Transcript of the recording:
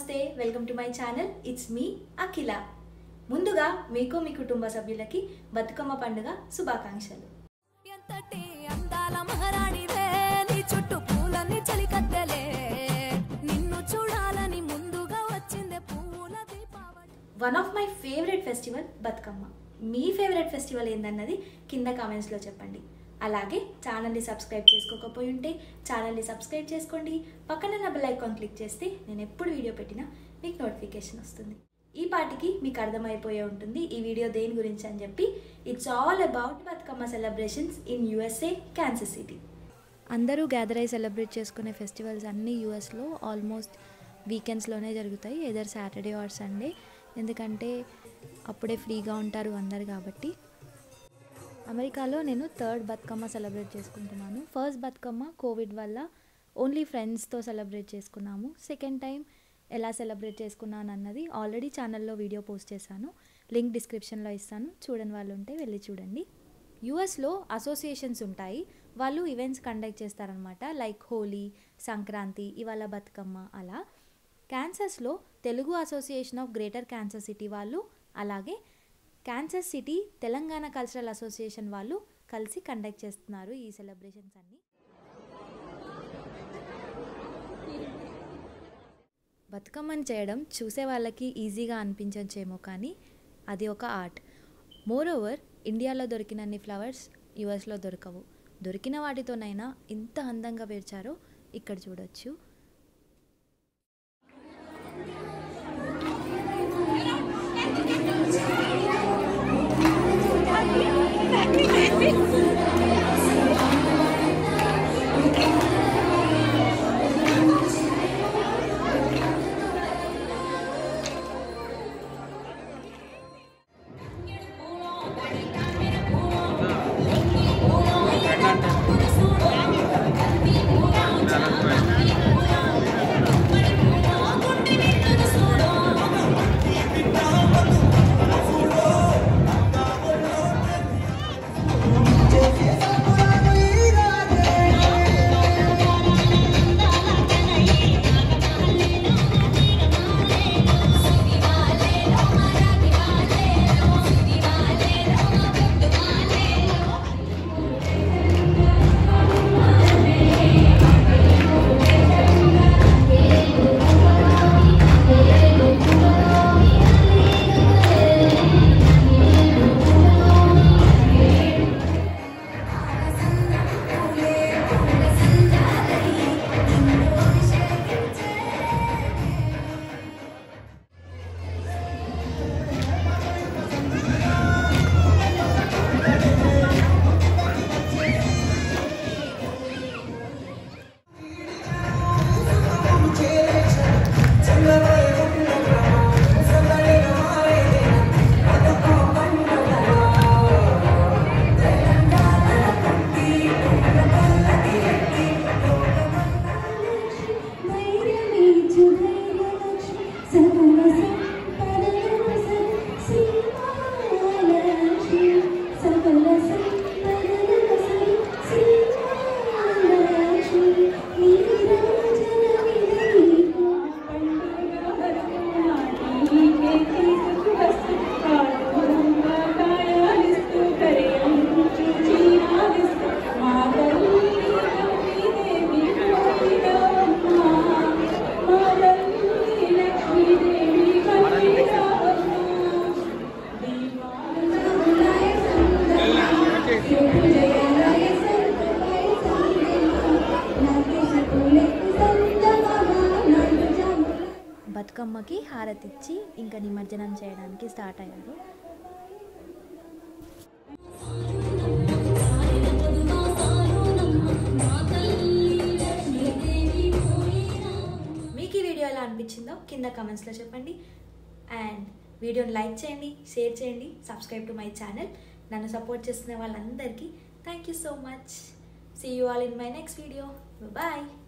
నమస్తే welcome to my channel it's మీ అఖిల ముందుగా మీకు మీ కుటుంబ సభ్యులకి బతుకమ్మ పండుగ శుభాకాంక్షలు ఎంతటి అందాల మహారాణివే నీ చుట్టూ పూలన్నీ చలికత్తెలే నిన్ను చూడాలని ముందుగా వచ్చిందే పూల Deepavali one of my favourite festival Bathukamma మీ ఫేవరెట్ ఫెస్టివల్ ఏందన్నది కింద కామెంట్స్లో చెప్పండి అలాగే ఛానల్ని సబ్స్క్రైబ్ చేసుకోకపోయి ఉంటే ఛానల్ని సబ్స్క్రైబ్ చేసుకోండి పక్కన నా బెల్ ఐకాన్ క్లిక్ చేస్తే నేను ఎప్పుడు వీడియో పెట్టినా మీకు నోటిఫికేషన్ వస్తుంది ఈ పాటికి మీకు అర్థమైపోయే ఉంటుంది ఈ వీడియో దేని గురించి అని చెప్పి it's all about Bathukamma celebrations in USA Kansas City అందరూ గ్యాదర్ అయి సెలబ్రేట్ చేసుకునే ఫెస్టివల్స్ అన్నీ యూఎస్లో ఆల్మోస్ట్ వీకెండ్స్లోనే జరుగుతాయి ఏదర్ సాటర్డే ఆర్ సండే ఎందుకంటే అప్పుడే ఫ్రీగా ఉంటారు అందరు కాబట్టి అమెరికాలో నేను థర్డ్ బతుకమ్మ సెలబ్రేట్ చేసుకుంటున్నాను ఫస్ట్ బతుకమ్మ కోవిడ్ వల్ల ఓన్లీ ఫ్రెండ్స్తో సెలబ్రేట్ చేసుకున్నాము సెకండ్ టైం ఎలా సెలబ్రేట్ చేసుకున్నాను అన్నది ఆల్రెడీ ఛానల్లో వీడియో పోస్ట్ చేశాను లింక్ డిస్క్రిప్షన్లో ఇస్తాను చూడని వాళ్ళు ఉంటే వెళ్ళి చూడండి యూఎస్లో అసోసియేషన్స్ ఉంటాయి వాళ్ళు ఈవెంట్స్ కండక్ట్ చేస్తారనమాట లైక్ హోలీ సంక్రాంతి ఇవాళ బతుకమ్మ అలా క్యాన్సర్స్లో Telugu association of greater Kansas City వాళ్ళు అలాగే Kansas City Telangana cultural association వాళ్ళు కలిసి కండక్ట్ చేస్తున్నారు ఈ సెలబ్రేషన్స్ అన్నీ బతుకమ్మని చేయడం చూసే వాళ్ళకి ఈజీగా అనిపించవచ్చేమో కానీ అది ఒక ఆర్ట్ మోర్ ఓవర్ ఇండియాలో దొరికినన్ని ఫ్లవర్స్ యుఎస్లో దొరకవు దొరికిన వాటితోనైనా ఇంత అందంగా పేర్చారో ఇక్కడ చూడొచ్చు బతుకమ్మకి హారతిచ్చి ఇంకా నిమజ్జనం చేయడానికి స్టార్ట్ అయ్యారు మీకు ఈ వీడియో ఎలా అనిపించిందో కింద కమెంట్స్లో చెప్పండి అండ్ వీడియోని లైక్ చేయండి షేర్ చేయండి సబ్స్క్రైబ్ టు మై ఛానల్ నన్ను సపోర్ట్ చేస్తున్న వాళ్ళందరికీ thank you so much see you all in my next video bye